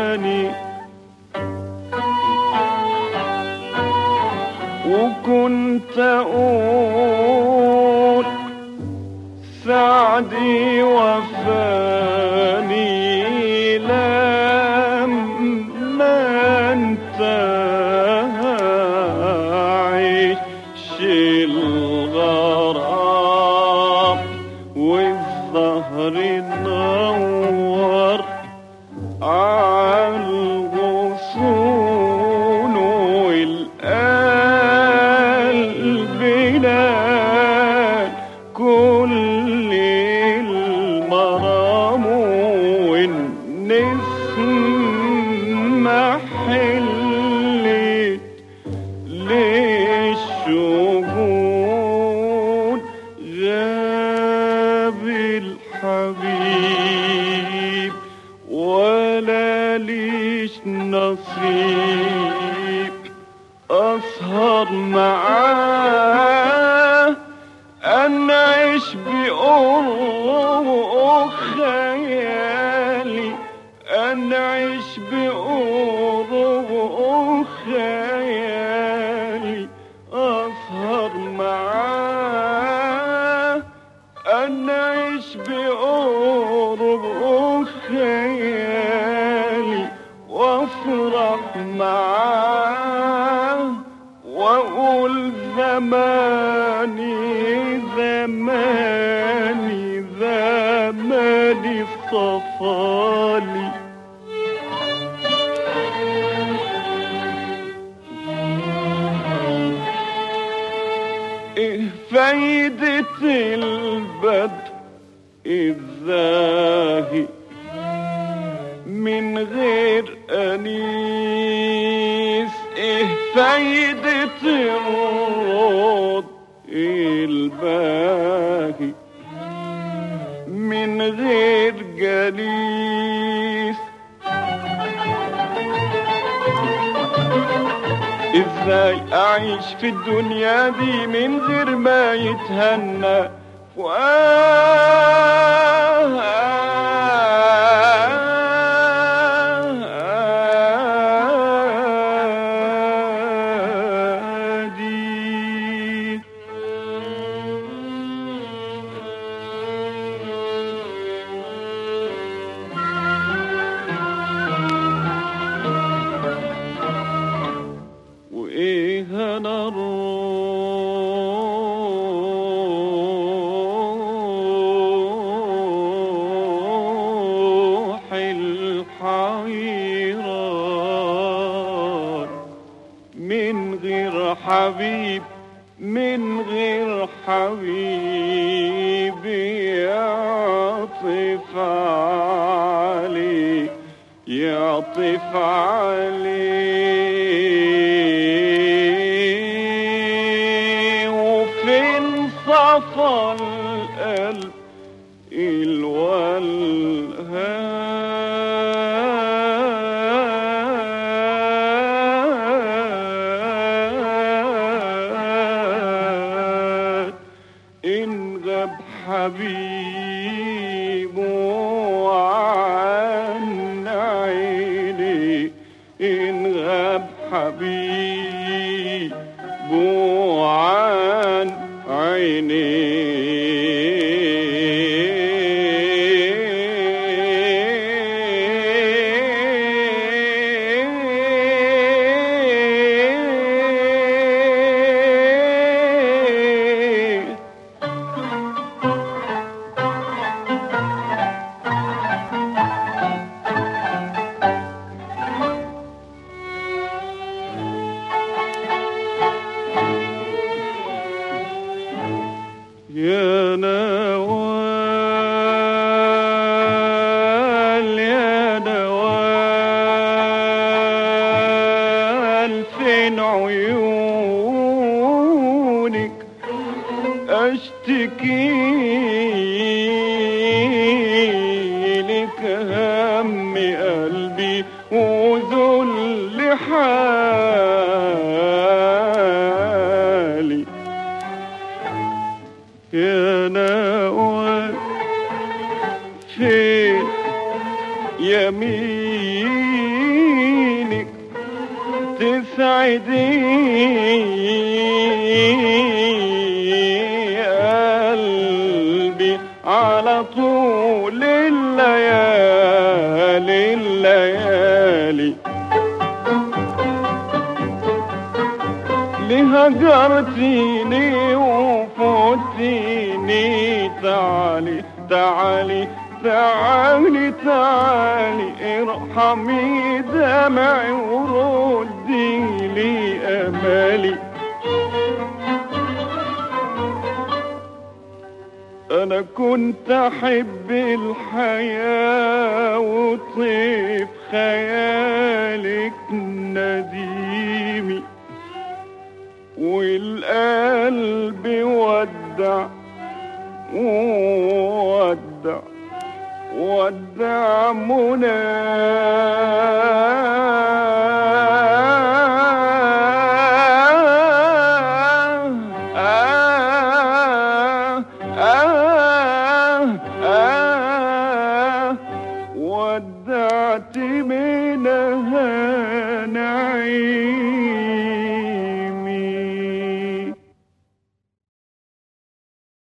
زماني وكنت أقول سعدي وفاني لما انتهى عيش الغرام والظهر نور عالغصون والقلب نال كل المرام والنسمة حلت للشهود غاب الحبيب ولا ليش نصيب أسهر معاه أنعش بقرب خيالي أنعش بقرب خيالي أسهر معاه أنعش بقرب خيالي وافرح معاه واقول زماني زماني زماني صفالي ايه فايدة البدء الزاهي من غير أنيس ايه فايدة الروض الباهي من غير جليس ازاي اعيش في الدنيا دي من غير ما يتهنى فؤادي وايه انا الروح الحيران من غير حبيب من غير حبيب يعطف علي يعطف علي وفين صفى القلب الولهان إن غاب حبيب عن عيني إن غاب حبيب عن عيني يا نوال يا نوال فين عيونك اشتكي لك هم قلبي وذل حالي يا نوال فين يمين تسعديني تسعدي قلبي على طول الليالي الليالي لهجرتيني وفوتيني تعالي تعالي تعالي تعالي ارحمي دمعي وردي لي امالي انا كنت احب الحياة وطيف خيالك نديمي والقلب ودع ودع ودع منى آه آه آه ودعت منها